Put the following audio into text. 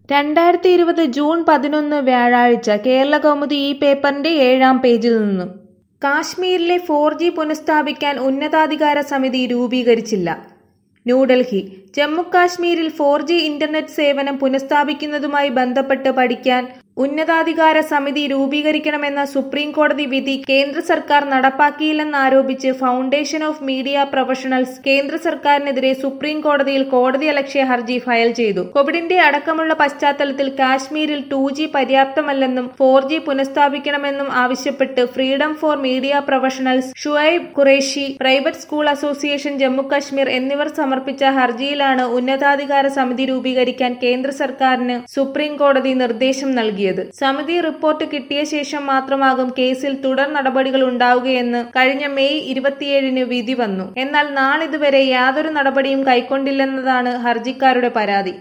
രണ്ടായിരത്തി ഇരുപത് ജൂൺ പതിനൊന്ന് വ്യാഴാഴ്ച കേരളകൗമുദി ഈ പേപ്പറിന്റെ ഏഴാം പേജിൽ നിന്നും കാശ്മീരിലെ ഫോർ ജി പുനഃസ്ഥാപിക്കാൻ ഉന്നതാധികാര സമിതി രൂപീകരിച്ചില്ല ന്യൂഡൽഹി ജമ്മുകാശ്മീരിൽ ഫോർ ജി ഇന്റർനെറ്റ് സേവനം പുനഃസ്ഥാപിക്കുന്നതുമായി ബന്ധപ്പെട്ട് പഠിക്കാൻ ഉന്നതാധികാര സമിതി രൂപീകരിക്കണമെന്ന സുപ്രീം കോടതി വിധി കേന്ദ്ര സർക്കാർ നടപ്പാക്കിയില്ലെന്നാരോപിച്ച് ഫൗണ്ടേഷൻ ഓഫ് മീഡിയ പ്രൊഫഷണൽസ് കേന്ദ്ര സർക്കാരിനെതിരെ സുപ്രീം കോടതിയിൽ കോടതിയലക്ഷ്യ ഹർജി ഫയൽ ചെയ്തു കോവിഡിന്റെ അടക്കമുള്ള പശ്ചാത്തലത്തിൽ കാശ്മീരിൽ ടു ജി പര്യാപ്തമല്ലെന്നും ഫോർ ജി പുനഃസ്ഥാപിക്കണമെന്നും ആവശ്യപ്പെട്ട് freedom for media professionals Shoaib Qureshi private school association Jammu Kashmir എന്നിവർ സമർപ്പിച്ച ഹർജിയിലാണ് ഉന്നതാധികാര സമിതി രൂപീകരിക്കാൻ കേന്ദ്ര സർക്കാരിന് സുപ്രീം കോടതി നിർദ്ദേശം നൽകിയത് സമിതി റിപ്പോർട്ട് കിട്ടിയ ശേഷം മാത്രമാകും കേസിൽ തുടർ നടപടികൾ ഉണ്ടാവുകയെന്ന് കഴിഞ്ഞ മെയ് ഇരുപത്തിയേഴിന് വിധി വന്നു എന്നാൽ നാളിതുവരെ യാതൊരു നടപടിയും കൈക്കൊണ്ടില്ലെന്നതാണ് ഹർജിക്കാരുടെ പരാതി